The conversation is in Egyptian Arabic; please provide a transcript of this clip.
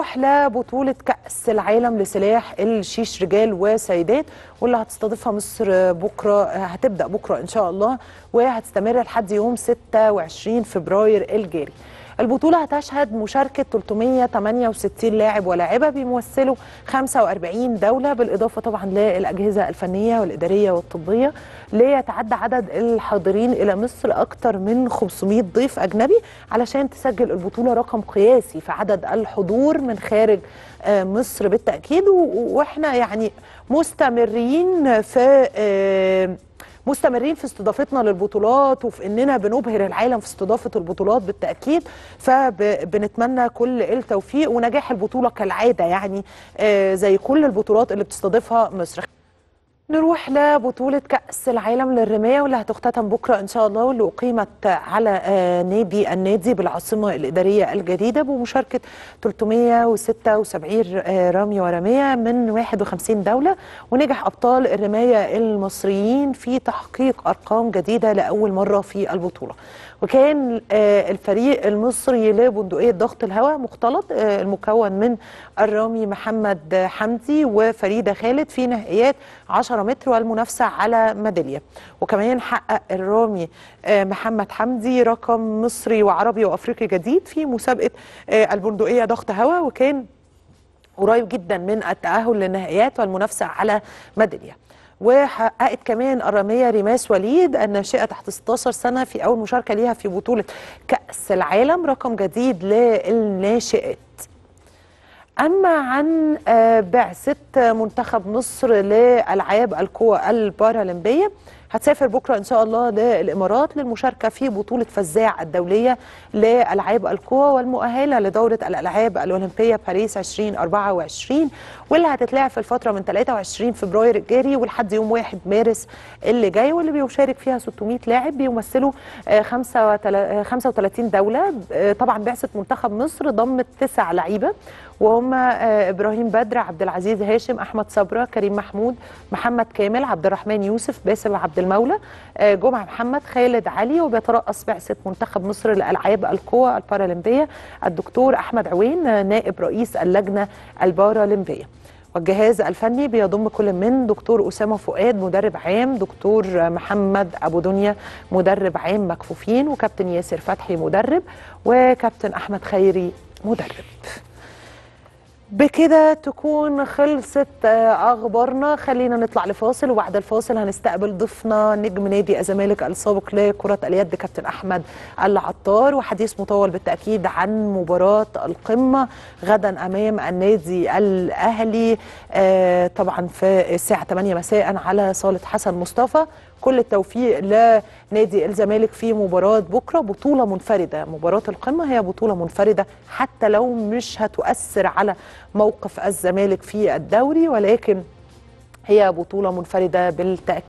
نروح لبطولة كأس العالم لسلاح الشيش رجال وسيدات واللي هتستضيفها مصر بكرة هتبدأ بكرة إن شاء الله وهتستمر لحد يوم 26 فبراير الجاري البطولة هتشهد مشاركة 368 لاعب ولاعبة بيمثلوا 45 دولة بالإضافة طبعا للأجهزة الفنية والإدارية والطبية ليتعدى عدد الحاضرين إلى مصر أكثر من 500 ضيف أجنبي علشان تسجل البطولة رقم قياسي في عدد الحضور من خارج مصر بالتأكيد وإحنا يعني مستمرين في مستمرين في استضافتنا للبطولات وفي اننا بنبهر العالم في استضافه البطولات بالتاكيد فبنتمنى كل التوفيق ونجاح البطوله كالعاده يعني زي كل البطولات اللي بتستضيفها مصر نروح لبطولة كأس العالم للرماية واللي هتختتم بكرة إن شاء الله واللي أقيمت على نادي النادي بالعاصمة الإدارية الجديدة بمشاركة 376 رمي ورمية من 51 دولة ونجح أبطال الرماية المصريين في تحقيق أرقام جديدة لأول مرة في البطولة وكان الفريق المصري لبندقية ضغط الهواء مختلط المكون من الرامي محمد حمدي وفريدة خالد في نهائيات 10 متر والمنافسة على ميدالية وكمان حقق الرامي محمد حمدي رقم مصري وعربي وأفريقي جديد في مسابقة البندقية ضغط هواء وكان قريب جدا من التأهل للنهائيات والمنافسة على ميدالية وحققت كمان الراميه ريماس وليد الناشئه تحت 16 سنه في اول مشاركه ليها في بطوله كاس العالم رقم جديد للناشئات اما عن بعثه منتخب مصر لالعاب القوى البارالمبيه هتسافر بكره ان شاء الله للامارات للمشاركه في بطوله فزاع الدوليه لالعاب القوى والمؤهله لدوره الالعاب الاولمبيه باريس 2024 واللي هتتلعب في الفتره من 23 فبراير الجاري ولحد يوم 1 مارس اللي جاي واللي بيشارك فيها 600 لاعب بيمثلوا 35 دوله طبعا بعثه منتخب مصر ضمت تسع لعيبه وهم ابراهيم بدر عبد العزيز هاشم احمد صبره كريم محمود محمد كامل عبد الرحمن يوسف باسم عبد المولى جمعه محمد خالد علي وبيترأس بعثه منتخب مصر لالعاب القوى البارالمبيه الدكتور احمد عوين نائب رئيس اللجنه البارالمبيه والجهاز الفني بيضم كل من دكتور أسامة فؤاد مدرب عام دكتور محمد أبو دنيا مدرب عام مكفوفين وكابتن ياسر فتحي مدرب وكابتن أحمد خيري مدرب بكده تكون خلصت اخبارنا خلينا نطلع لفاصل وبعد الفاصل هنستقبل ضيفنا نجم نادي الزمالك السابق لكره اليد كابتن احمد العطار وحديث مطول بالتاكيد عن مباراه القمه غدا امام النادي الاهلي طبعا في الساعه 8 مساء على صاله حسن مصطفى كل التوفيق لنادي الزمالك في مباراة بكرة بطولة منفردة مباراة القمة هي بطولة منفردة حتى لو مش هتؤثر على موقف الزمالك في الدوري ولكن هي بطولة منفردة بالتأكيد